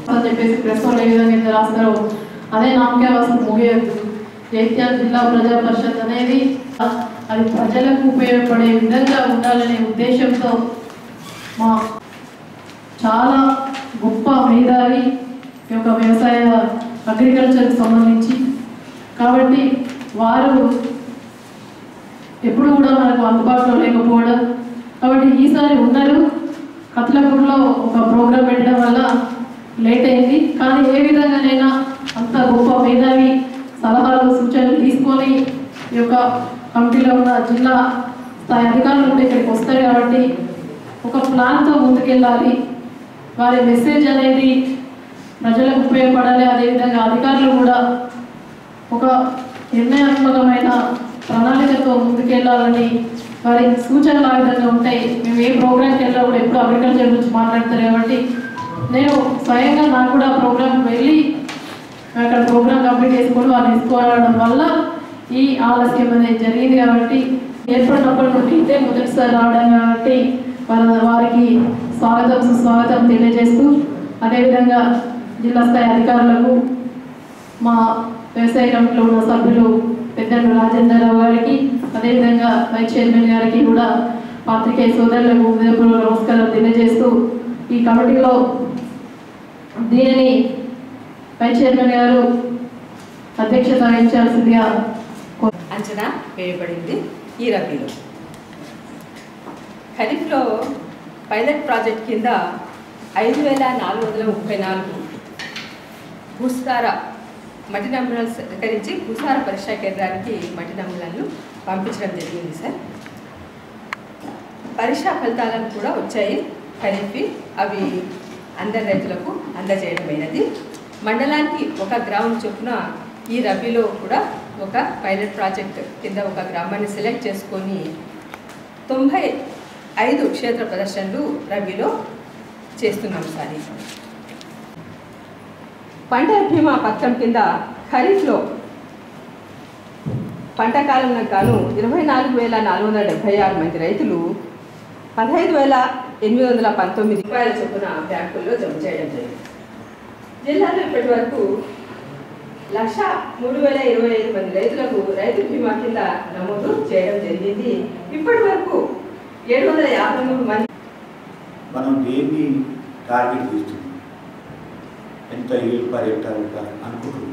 అని చెప్పేసి ప్రెస్ వాళ్ళు ఏ విధంగా అయితే రాస్తారో అదే నామకే వస్తుంది ముగియద్దు జైత్యాల జిల్లా ప్రజా పరిషత్ అనేది అది ప్రజలకు ఉపయోగపడే విధంగా ఉండాలనే ఉద్దేశంతో మా చాలా గొప్ప మేధావి ఈ యొక్క వ్యవసాయ అగ్రికల్చర్కి సంబంధించి కాబట్టి వారు ఎప్పుడు కూడా మనకు అందుబాటులో లేకపోవడం కాబట్టి ఈసారి ఉన్నారు కత్లపూర్లో ఒక ప్రోగ్రాం పెట్టడం వల్ల లేట్ అయింది కానీ ఏ విధంగానైనా అంత గొప్ప మేధావి సలహాలు సూచనలు తీసుకొని ఈ యొక్క కమిటీలో ఉన్న జిల్లా స్థాయి అధికారులు కూడా ఇక్కడికి వస్తారు కాబట్టి ఒక ప్లాన్తో ముందుకెళ్ళాలి వారి మెసేజ్ అనేది ప్రజలకు ఉపయోగపడాలి అదేవిధంగా అధికారులు కూడా ఒక నిర్ణయాత్మకమైన ప్రణాళికతో ముందుకెళ్లాలని వారి సూచనలు ఆ విధంగా ఉంటాయి మేము ఏ ప్రోగ్రామ్కి వెళ్ళినా కూడా ఎప్పుడు అగ్రికల్చర్ గురించి మాట్లాడతారు కాబట్టి నేను స్వయంగా నాకు కూడా ప్రోగ్రామ్ వెళ్ళి అక్కడ ప్రోగ్రామ్ కంప్లీట్ చేసుకొని వాళ్ళు తీసుకోవడం వల్ల ఈ ఆలస్యం అనేది జరిగింది కాబట్టి ఏర్పడినప్పటి నుండి ఇదే మొదటిసారి రావడం కాబట్టి వారి వారికి స్వాగతం సుస్వాగతం తెలియజేస్తూ అదేవిధంగా జిల్లా స్థాయి అధికారులకు మా వ్యవసాయ కమిటీలో ఉన్న సభ్యులు పెద్దలు రాజేంద్రరావు గారికి అదేవిధంగా వైస్ చైర్మన్ గారికి కూడా పాత్రికేయ సోదరులకు హృదయపూర్వక నమస్కారం తెలియజేస్తూ ఈ కమిటీలో దీనిని వైస్ చైర్మన్ గారు అధ్యక్షత వహించాల్సిందిగా కో- అంచనా వేయబడింది ఈ రబీలో ఖరీఫ్లో పైలట్ ప్రాజెక్ట్ కింద ఐదు వేల నాలుగు వందల ముప్పై నాలుగు భూసార మట్టి నమూనాలు సేకరించి భూసార పరీక్షా కేంద్రానికి మట్టి నమూనాలను పంపించడం జరిగింది సార్ పరీక్షా ఫలితాలను కూడా వచ్చాయి ఖరీఫ్ అవి అందరి రైతులకు అందజేయడమైనది మండలానికి ఒక గ్రామం చొప్పున ఈ రబీలో కూడా ఒక పైలట్ ప్రాజెక్ట్ కింద ఒక గ్రామాన్ని సెలెక్ట్ చేసుకొని తొంభై ఐదు క్షేత్ర ప్రదర్శనలు రబీలో చేస్తున్నాం సార్ ఈ సంవత్సరం. పంట బీమా పథకం కింద ఖరీఫ్లో పంట కాలంలో గాను ఇరవై నాలుగు వేల నాలుగు వందల డెబ్బై ఆరు మంది రైతులు పదహైదు వేల ఎనిమిది వందల పంతొమ్మిది రూపాయల చొప్పున బ్యాంకుల్లో జమ చేయడం జరిగింది జిల్లాలో ఇప్పటి వరకు లక్ష మూడు వేల ఇరవై ఐదు మంది రైతులకు రైతు బీమా కింద నమోదు చేయడం జరిగింది ఇప్పటి వరకు ఏడు వందల యాభై మూడు మంది మనం దేన్ని టార్గెట్ చేస్తున్నాం ఎంత ఏళ్ళు పర్ హెక్టార్ ఉంటారు అనుకుంటున్నాం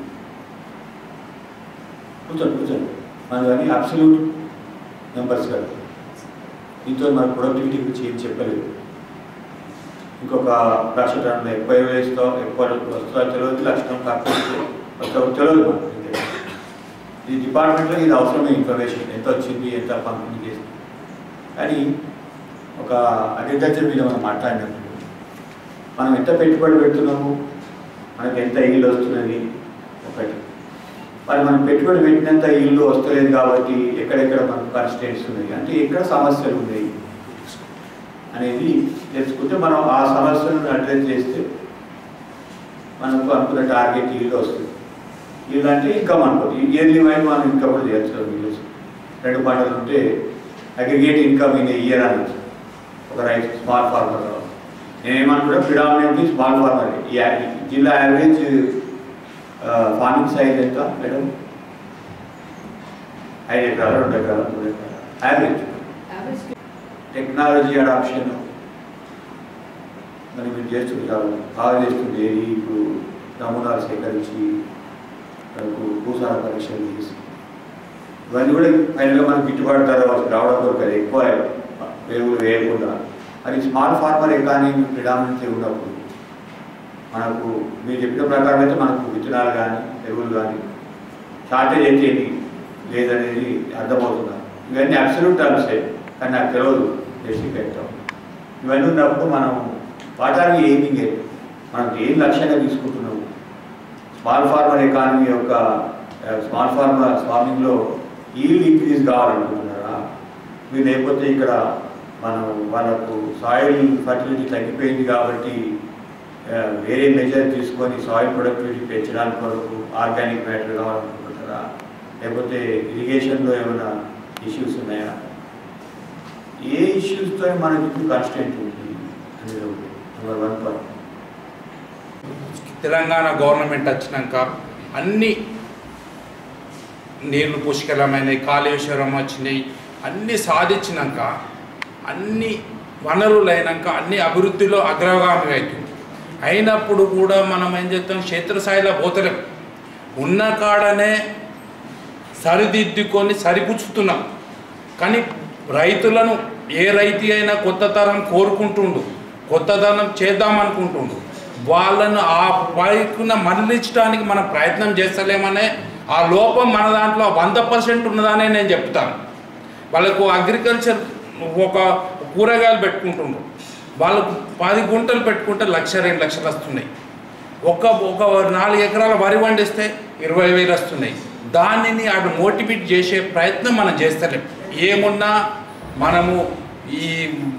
కూర్చోండి కూర్చోండి మనం కానీ అబ్సల్యూట్ నెంబర్స్ కదా దీంతో మన ప్రొడక్టివిటీ గురించి ఏం చెప్పలేదు ఇంకొక లక్ష టన్నులు ఎక్కువ వేస్తాం ఎక్కువ వస్తుందో తెలియదు లక్షణం తక్కువ వస్తుందో తెలియదు మనకు అంతే. ఈ డిపార్ట్మెంట్లో ఇది అవసరమే ఇన్ఫర్మేషన్ ఎంత వచ్చింది ఎంత పంపిణీ చేస్తుంది కానీ ఒక అగ్రికల్చర్ మీద మనం మాట్లాడినప్పుడు మనం ఎంత పెట్టుబడి పెడుతున్నాము మనకి ఎంత ఈల్డ్ వస్తున్నది ఒకటి మరి మనం పెట్టుబడి పెట్టినంత ఈల్డ్ వస్తలేదు కాబట్టి ఎక్కడెక్కడ మనకు కన్స్టెంట్స్ ఉన్నాయి అంటే ఎక్కడ సమస్యలు ఉన్నాయి అనేది తెలుసుకుంటే మనం ఆ సమస్యలను అడ్రస్ చేస్తే మనకు అనుకున్న టార్గెట్ ఈల్డ్ వస్తుంది ఈల్డ్ అంటే ఇన్కమ్ అనుకోండి ఇయర్లీ వైజ్ మనం ఇన్కమ్ కూడా చేయొచ్చు వీళ్ళు రెండు పంటలు ఉంటే అగ్రిగేట్ ఇన్కమ్ ఇన్ ఇయర్ అనొచ్చు ఒక రైతు స్మాల్ ఫార్మర్ నేనేమనుకుంటా ప్రిడామినెంట్లీ స్మాల్ ఫార్మర్ ఈ యా- ఈ జిల్లా యావరేజ్ ఫార్మింగ్ సైజ్ ఎంత మేడం ఐదు ఎకరాలు రెండు ఎకరాలు మూడు ఎకరాలు యావరేజ్ టెక్నాలజీ అడాప్షన్ మరి మీరు చేస్తుంటారు బాగా చేస్తుంది ఏది ఇప్పుడు నమూనాలు సేకరించి మనకు భూసార పరీక్షలు చేసి ఇవన్నీ కూడా ఫైనల్గా మనకు గిట్టుబాటు ధర వచ్చి రావడం కొరకు ఎక్కువ ఎరువులు వేయకుండా అది స్మాల్ ఫార్మర్ ఎకానమీ ప్రిడామినెంట్లీ ఉన్నప్పుడు మనకు మీరు చెప్పిన ప్రకారం అయితే మనకు విత్తనాలు కానీ ఎరువులు కానీ షార్టేజ్ అయితే ఏమి లేదనేది అర్థమవుతున్నా ఇవన్నీ అబ్సల్యూట్ టర్మ్సే కానీ నాకు తెలియదు బేసిక్ అయితే ఇవన్నీ ఉన్నప్పుడు మనం వాట్ ఆర్ ఎయిమింగ్ ఎట్ మనం ఏం లక్ష్యంగా తీసుకుంటున్నాము స్మాల్ ఫార్మర్ ఎకానమీ యొక్క స్మాల్ ఫార్మర్ ఫార్మింగ్లో ఈల్డ్ ఇంక్రీజ్ కావాలనుకుంటున్నారా మీరు లేకపోతే ఇక్కడ మనం వాళ్ళకు సాయిల్ ఫర్టిలిటీ తగ్గిపోయింది కాబట్టి ఆ, వేరే మెజర్ తీసుకొని సాయిల్ ప్రొడక్టివిటీ పెంచడానికి కొరకు ఆర్గానిక్ మ్యాటర్ కావాలనుకుంటున్నారా లేకపోతే ఇరిగేషన్లో ఏమైనా ఇష్యూస్ ఉన్నాయా ఏ ఇష్యూస్తో మనకి ఇప్పుడు కన్స్టెంట్ ఉంది అనేది ఒకటి number one point Telangana government వచ్చినాక అన్ని నీళ్లు పుష్కలమైనవి కాళేశ్వరం వచ్చినాయి అన్నీ సాధించినాక అన్ని వనరులు అయినాక అన్ని అభివృద్ధిలో అగ్రగామి అవుతుంది అయినప్పుడు కూడా మనం ఏం చేస్తాం క్షేత్రస్థాయిలో పోతలేం ఉన్న కాడనే సరిదిద్దుకొని సరిపుచ్చుతున్నాం కానీ రైతులను ఏ రైతు అయినా కొత్త తరం కోరుకుంటుండు కొత్త తరం చేద్దామనుకుంటుండు వాళ్ళను ఆ పైకున మరలించడానికి మనం ప్రయత్నం చేస్తలేమనే ఆ లోపం మన దాంట్లో వంద పర్సెంట్ ఉన్నదనే నేను చెప్తాను వాళ్ళకు అగ్రికల్చర్ ఒక కూరగాయలు పెట్టుకుంటుండ్రు వాళ్ళకు పది గుంటలు పెట్టుకుంటే లక్ష రెండు లక్షలు వస్తున్నాయి ఒక ఒక నాలుగు ఎకరాల వరి పండిస్తే ఇరవై వేలు వస్తున్నాయి దానిని అటు మోటివేట్ చేసే ప్రయత్నం మనం చేస్తలేం ఏమున్నా మనము ఈ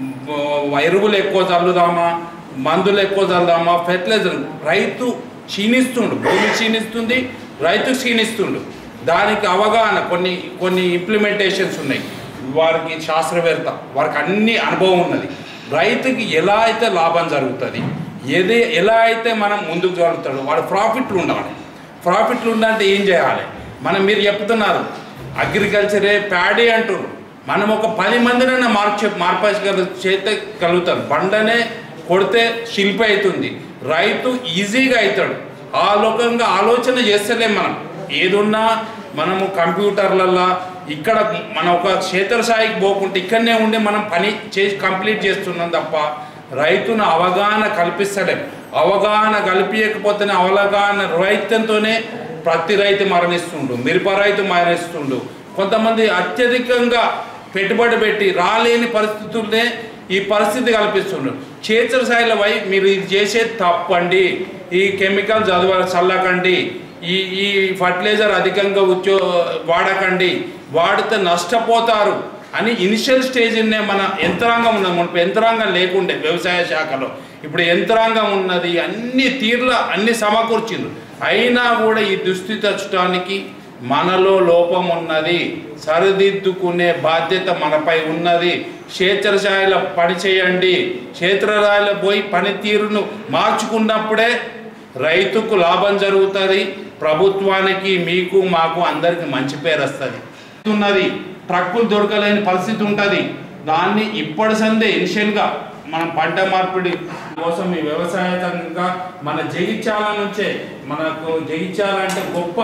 మ, ఎరువులు ఎక్కువ చల్లుదామా మందులు ఎక్కువ చల్లుదామా ఫెర్టిలైజర్ రైతు క్షీణిస్తుండు భూమి క్షీణిస్తుంది రైతు క్షీణిస్తుండు దానికి అవగాహన కొన్ని కొన్ని ఇంప్లిమెంటేషన్స్ ఉన్నాయి వారికి శాస్త్రవేత్త వారికి అన్ని అనుభవం ఉన్నది రైతుకి ఎలా అయితే లాభం జరుగుతుంది ఏదే ఎలా అయితే మనం ముందుకు జరుగుతాడో వాడు ప్రాఫిట్లు ఉండాలి ప్రాఫిట్లు ఉండాలంటే ఏం చేయాలి మనం మీరు చెప్తున్నారు అగ్రికల్చరే ప్యాడీ అంటున్నారు మనం ఒక పది మందినైనా మార్చే మార్పగల చేత కలుగుతారు బండనే కొడితే శిల్పి అవుతుంది రైతు ఈజీగా అవుతాడు ఆ లోకంగా ఆలోచన చేస్తలేం మనం ఏదున్నా మనము కంప్యూటర్లల్లో ఇక్కడ మన ఒక క్షేత్రస్థాయికి పోకుంటే ఇక్కడనే ఉండి మనం పని చేసి కంప్లీట్ చేస్తున్నాం తప్ప రైతును అవగాహన కల్పిస్తలేం అవగాహన కల్పించకపోతేనే అవగాహన రైతంతోనే ప్రతి రైతు మరణిస్తుండు మిరప రైతు మరణిస్తుండు కొంతమంది అత్యధికంగా పెట్టుబడి పెట్టి రాలేని పరిస్థితుల్నే ఈ పరిస్థితి కల్పిస్తుండ్రు క్షేత్ర స్థాయిలో పోయి మీరు ఇది చేసేది తప్పండి ఈ కెమికల్ చదవ చల్లకండి ఈ ఈ ఫర్టిలైజర్ అధికంగా ఉచ్చో వాడకండి వాడితే నష్టపోతారు అని ఇనిషియల్ స్టేజ్నే మన యంత్రాంగం ఉన్నది మన యంత్రాంగం లేకుండే వ్యవసాయ శాఖలో ఇప్పుడు యంత్రాంగం ఉన్నది అన్ని తీర్ల అన్ని సమకూర్చిండ్రు అయినా కూడా ఈ దుస్థితి వచ్చడానికి మనలో లోపం ఉన్నది సరిదిద్దుకునే బాధ్యత మనపై ఉన్నది క్షేత్రస్థాయిలో పని చేయండి క్షేత్రస్థాయిలో పోయి పనితీరును మార్చుకున్నప్పుడే రైతుకు లాభం జరుగుతుంది ప్రభుత్వానికి మీకు మాకు అందరికి మంచి పేరు వస్తుంది ఉన్నది ట్రక్కులు దొరకలేని పరిస్థితి ఉంటుంది దాన్ని ఇప్పటి సందే ఇనిషియల్గా మనం పంట మార్పిడి కోసం ఈ వ్యవసాయంగా మన జగిత్యాల నుంచే మనకు జగిత్యాల అంటే గొప్ప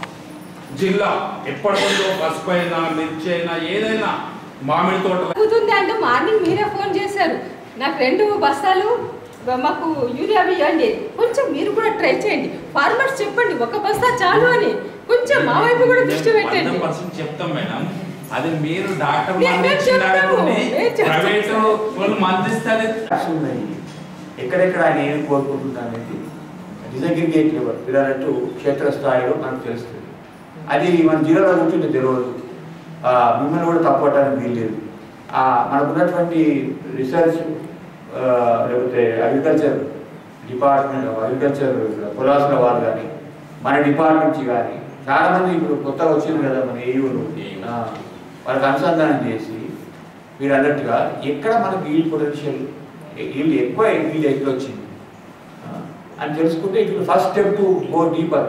జిల్లా ఎప్పటికొందో పసుపు అయినా మిర్చి అయినా ఏదైనా మామిడి తోటలు తగ్గుతుంది అంటే మార్నింగ్ మీరే ఫోన్ చేశారు నాకు రెండు బస్తాలు మాకు యూరియా ఇవ్వండి కొంచెం మీరు కూడా ట్రై చేయండి ఫార్మర్స్ చెప్పండి ఒక బస్తా చాలు అని కొంచెం మా వైపు కూడా దృష్టి పెట్టండి వంద పర్సెంట్ చెప్తాం మేడం అది మీరు డాక్టర్ మేము మంది ఇచ్చిన చెప్తాము. దాంట్లోనే మేము చెప్తాము. ప్రైవేట్ వాళ్ళు మందిస్తారు యాక్షన్ ఉన్నాయి ఎక్కడెక్కడ ఆయన ఏమి కోరుకుంటున్నా అనేది డిజగ్రిగేట్ లెవెల్ మీరు అన్నట్టు క్షేత్రస్థాయిలో మనకు తెలుస్తుంది అది మన జిల్లాలో ఉంటుంది తెలియదు ఆ, మిమ్మల్ని కూడా తప్పటానికి వీల్లేదు ఆ, మనకున్నటువంటి రీసెర్చ్ ఆ, లేకపోతే అగ్రికల్చర్ డిపార్ట్మెంట్ అగ్రికల్చర్ పొలాసుల వాళ్ళు కానీ మన డిపార్ట్మెంట్ నుంచి కానీ చాలా మంది ఇప్పుడు కొత్తగా వచ్చింది కదా మన ఏయూలు వాళ్ళకి అనుసంధానం చేసి మీరు అన్నట్టుగా ఎక్కడ మనకి ఈల్డ్ పొటెన్షియల్ ఈల్డ్ ఎక్కువ ఈల్డ్ ఎక్కడ వచ్చింది ఆ, అని తెలుసుకుంటే it first step to go deeper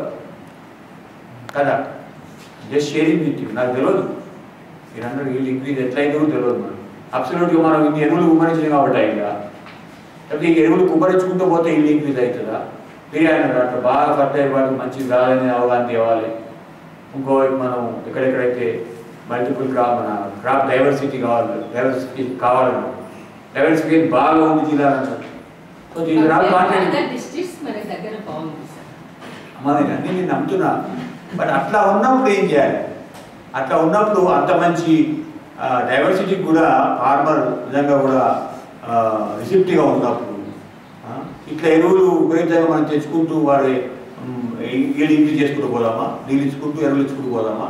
కదా జస్ట్ షేరింగ్ విత్ యూ నాకు తెలియదు మీరు అన్నారు ఈల్డ్ ఇంక్రీజ్ ఎట్లయిందో కూడా తెలియదు మనం అబ్సల్యూట్గా మనం ఇన్ని ఎరువులు కుమ్మరించింది కాబట్టి ఇంకా లేకపోతే ఈ ఎరువులు కుమ్మరించుకుంటూ పోతే ఈల్డ్ ఇంక్రీజ్ అవుతుందా మీరు అన్నారు అట్లా బాగా ఫర్టైల్ వాళ్ళకి మంచిది కాదని అవగాహన తేవాలి ఇంకోవైపు మనం ఎక్కడెక్కడైతే మల్టిపుల్ క్రాప్ మన క్రాప్ డైవర్సిటీ కావాలి డైవర్సిటీ కావాలన్నా డైవర్సిటీ బాగా ఉంది జిల్లా అన్నారు సో దీని కాంటెంట్ డిస్ట్రిక్ట్స్ మన దగ్గర బాగుంది సార్ అమ్మ నేను అన్ని నేను నమ్ముతున్నా బట్ అట్లా ఉన్నప్పుడు ఏం చేయాలి అట్లా ఉన్నప్పుడు అంత మంచి డైవర్సిటీ కూడా ఫార్మర్ నిజంగా కూడా రిసిప్ట్గా ఉన్నప్పుడు ఆ, ఇట్లా ఎరువులు ఉపయోగించగా మనం తెచ్చుకుంటూ వారి ఈళ్ళు ఇంక్రీజ్ చేసుకుంటూ పోదామా నీళ్ళు ఇచ్చుకుంటూ ఎరువులు ఇచ్చుకుంటూ పోదామా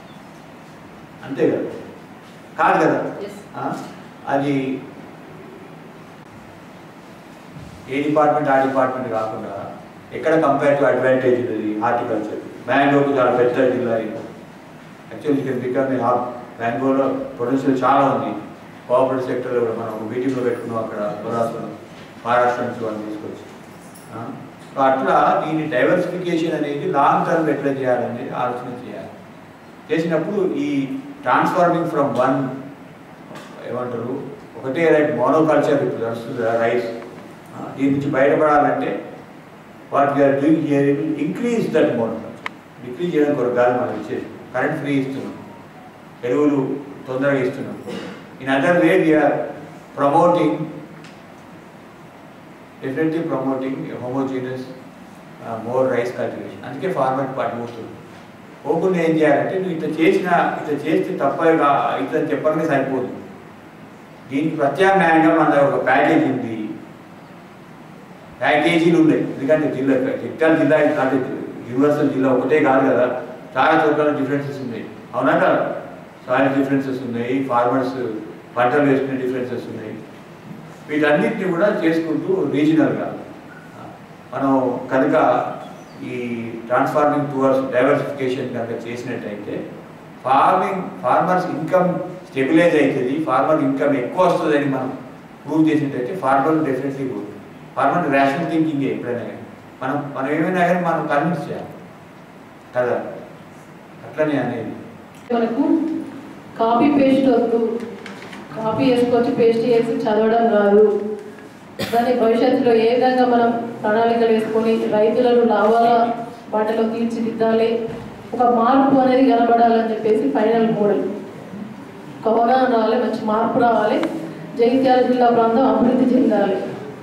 అంతే కదా కాదు కదా Yes. ఆ, అది ఏ డిపార్ట్మెంట్ ఆ డిపార్ట్మెంట్ కాకుండా ఎక్కడ కంపేరిటివ్ అడ్వాంటేజ్ ఉన్నది హార్టికల్చర్ బెంగళూరు చాలా పెద్ద జిల్లా యాక్చువల్లీ ఇక్కడ బికమ్ హాబ్ బెంగళూరులో పొటెన్షియల్ చాలా ఉంది కోఆపరేటివ్ సెక్టర్లో కూడా మనం ఒక మీటింగ్లో పెట్టుకున్నాం అక్కడ మహారాష్ట్ర మహారాష్ట్ర నుంచి వాళ్ళు తీసుకొచ్చి ఆ? సో అట్లా దీని డైవర్సిఫికేషన్ అనేది లాంగ్ టర్మ్ ఎట్లా చేయాలనేది ఆలోచన చేయాలి చేసినప్పుడు ఈ ట్రాన్స్ఫార్మింగ్ ఫ్రమ్ వన్ ఏమంటారు ఒకటే రైట్ మోనోకల్చర్ ఇప్పుడు నడుస్తుంది రైస్ దీని నుంచి బయటపడాలంటే what we are doing here increase that monoculture decrease చేయడం కొరకు కాదు మనం ఇచ్చేది కరెంట్ ఫ్రీ ఇస్తున్నాం ఎరువులు తొందరగా ఇస్తున్నాం in other way we are promoting definitely promoting homogeneous more rice cultivation అందుకే ఫార్మర్ పార్టీ పోతుంది పోకుండా ఏం చేయాలంటే నువ్వు ఇట్లా చేసిన ఇట్లా చేస్తే తప్పగా ఇట్లా చెప్పడమే సరిపోదు దీనికి ప్రత్యామ్నాయంగా మన దగ్గర ఒక ప్యాకేజ్ ఉంది ప్యాకేజీలు ఉన్నాయి ఎందుకంటే జిల్లా జగిత్యాల జిల్లా కాదు యూనివర్సల్ జిల్లా ఒకటే కాదు కదా చాలా చోట్ల డిఫరెన్సెస్ ఉన్నాయి అవునా కదా సాయిల్ డిఫరెన్సెస్ ఉన్నాయి ఫార్మర్స్ పంటలు వేసుకునే డిఫరెన్సెస్ ఉన్నాయి వీటన్నిటిని కూడా చేసుకుంటూ రీజనల్గా మనం కనుక ఈ ట్రాన్స్ఫార్మింగ్ టువర్డ్స్ డైవర్సిఫికేషన్ కనుక చేసినట్టయితే ఫార్మింగ్ ఫార్మర్స్ ఇన్కమ్ స్టెబిలైజ్ అవుతుంది ఫార్మర్ ఇన్కమ్ ఎక్కువ వస్తుందని మనం ప్రూవ్ చేసినట్టయితే farmer definitely good farmer rational thinking ఎప్పుడైనా కానీ మనం మనం ఏమైనా కానీ మనం కన్విన్స్ చేయాలి కదా అట్లనే అనేది మనకు కాపీ పేస్ట్ వద్దు కాపీ వేసుకొచ్చి పేస్ట్ చేసి చదవడం రాదు దాని భవిష్యత్తులో ఏ విధంగా మనం ప్రణాళికలు వేసుకొని రైతులను లాభాల బాటలో తీర్చిదిద్దాలి ఒక మార్పు అనేది కనబడాలని చెప్పేసి ఫైనల్ మోడల్ ఒక అవగాహన రావాలి మంచి మార్పు రావాలి జగిత్యాల జిల్లా ప్రాంతం అభివృద్ధి చెందాలి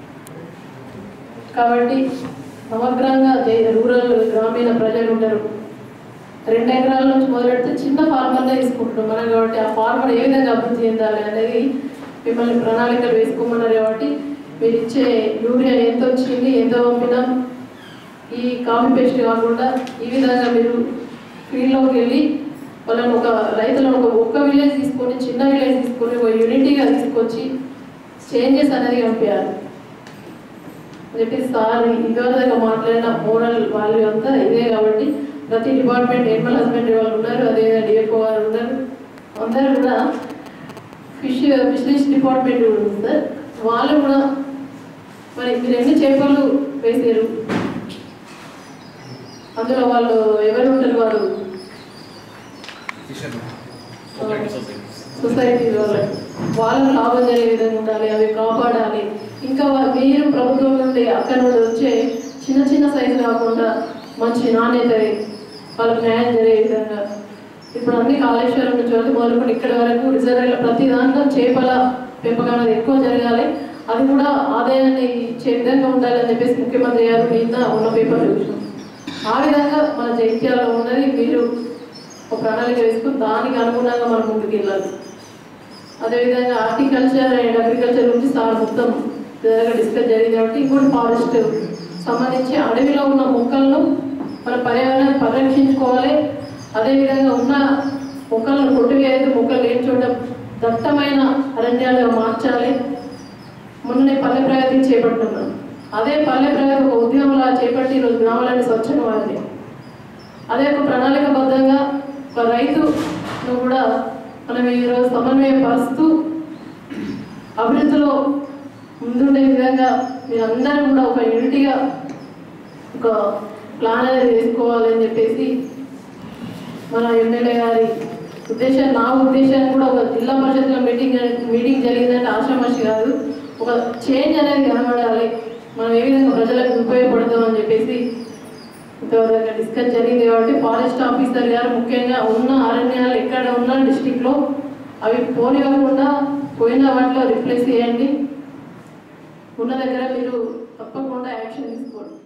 కాబట్టి సమగ్రంగా జై- రూరల్ గ్రామీణ ప్రజలు ఉంటారు రెండు ఎకరాల నుంచి మొదలెడితే చిన్న ఫార్మర్నే తీసుకుంటున్నాం మనం కాబట్టి ఆ ఫార్మర్ ఏ విధంగా అభివృద్ధి చెందాలి అనేది మిమ్మల్ని ప్రణాళికలు వేసుకోమన్నారు కాబట్టి మీరు ఇచ్చే యూరియా ఎంత వచ్చింది ఎంత పంపినాం ఈ కాఫీ పేస్ట్ కాకుండా ఈ విధంగా మీరు ఫీల్డ్లోకి వెళ్ళి వాళ్ళని ఒక రైతులను ఒక ఒక్క విలేజ్ తీసుకొని చిన్న విలేజ్ తీసుకొని ఒక యూనిటీగా తీసుకొచ్చి చేంజెస్ అనేది పంపించాలి అని చెప్పి సార్ ఇదివరకు మాట్లాడిన మోరల్ వాల్యూ అంతా ఇదే కాబట్టి ప్రతి డిపార్ట్మెంట్ ఎనిమల్ హస్బెండరీ వాళ్ళు ఉన్నారు అదేవిధంగా డిఎఫ్ఓ వారు ఉన్నారు అందరూ కూడా ఫిష్ ఫిషరీస్ డిపార్ట్మెంట్ కూడా ఉంది సార్ వాళ్ళు కూడా మరి మీరు ఎన్ని చేపలు వేసారు అందులో వాళ్ళు ఎవరు ఉంటారు వారు సొసైటీ వాళ్ళు వాళ్ళకు లాభం జరిగే విధంగా ఉండాలి అవి కాపాడాలి ఇంకా వా- మీరు ప్రభుత్వం నుండి అక్కడ నుండి వచ్చే చిన్న చిన్న సైజు కాకుండా మంచి నాణ్యత వాళ్ళకి న్యాయం జరిగే విధంగా ఇప్పుడు అన్ని కాళేశ్వరం నుంచి వరకు మొదలుకొని ఇక్కడ వరకు రిజర్వేల ప్రతి దాంట్లో చేపల పెంపకం అనేది ఎక్కువ జరగాలి అది కూడా ఆదాయాన్ని ఇచ్చే విధంగా ఉండాలని చెప్పేసి ముఖ్యమంత్రి గారు నిన్న ఉన్న పేపర్ చూసాం ఆ విధంగా మన జైత్యాల్లో ఉన్నది మీరు ఒక ప్రణాళిక వేసుకుని దానికి అనుగుణంగా మనం ముందుకు వెళ్ళాలి అదేవిధంగా హార్టికల్చర్ అండ్ అగ్రికల్చర్ గురించి సార్ మొత్తం డిస్కస్ జరిగింది కాబట్టి ఇంకోటి ఫారెస్ట్ సంబంధించి అడవిలో ఉన్న మొక్కలను మన పర్యావరణాన్ని పరిరక్షించుకోవాలి అదేవిధంగా ఉన్న మొక్కలను కొట్టివేయదు మొక్కలు లేని చోట దట్టమైన అరణ్యాలుగా మార్చాలి మొన్ననే పల్లె ప్రగతి చేపడుతున్నాం అదే పల్లె ప్రగతి ఒక ఉద్యమంలా చేపట్టి ఈరోజు గ్రామాలన్నీ స్వచ్ఛంగా మారింది అదే ఒక ప్రణాళికబద్ధంగా ఒక రైతును కూడా మనం ఈరోజు సమన్వయపరుస్తూ అభివృద్ధిలో ముందుండే విధంగా మీరందరూ కూడా ఒక యూనిటీగా ఒక ప్లాన్ అనేది వేసుకోవాలని చెప్పేసి మన ఎమ్మెల్యే గారి ఉద్దేశం నా ఉద్దేశం కూడా ఒక జిల్లా పరిషత్లో మీటింగ్ మీటింగ్ జరిగిందంటే ఆషామాషి కాదు ఒక చేంజ్ అనేది కనబడాలి మనం ఏ విధంగా ప్రజలకు ఉపయోగపడతామని చెప్పేసి ఇంతవరకు డిస్కస్ జరిగింది కాబట్టి ఫారెస్ట్ ఆఫీసర్ గారు ముఖ్యంగా ఉన్న అరణ్యాలు ఎక్కడ ఉన్నా డిస్టిక్లో అవి పోనివ్వకుండా పోయిన వాటిలో రిప్లేస్ చేయండి ఉన్న దగ్గర మీరు తప్పకుండా యాక్షన్ తీసుకోండి